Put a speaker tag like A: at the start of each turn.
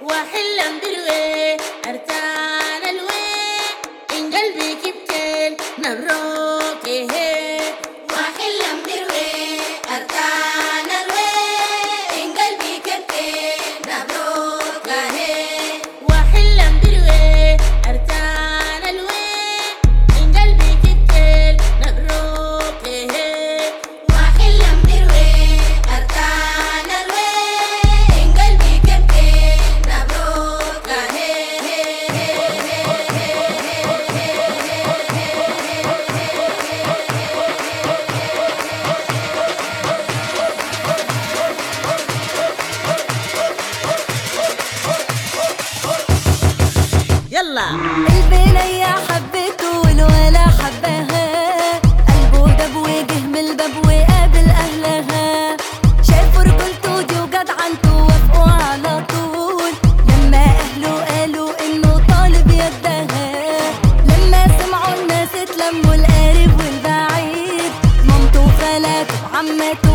A: وحلم بالوي ارتان الوي ان قلبي كبتل نبروك هي
B: وحلم بالوي أركان الوي إن قلبي كبتين مبروك هي
A: وحلم بالوي ارتان الوي ان قلبي كبتل نبروك هي
B: وحلم بالوي أركان الوي إن قلبي كبتين مبروك هي
A: يلا
C: البنية حبته والولا حبها قلبه دب وجه من الباب وقابل أهلها شافوا رجولته دي وجدعنته وافقوا على طول لما أهله قالوا إنه طالب يدها لما سمعوا الناس اتلموا القريب والبعيد مامته وخالاته وعماته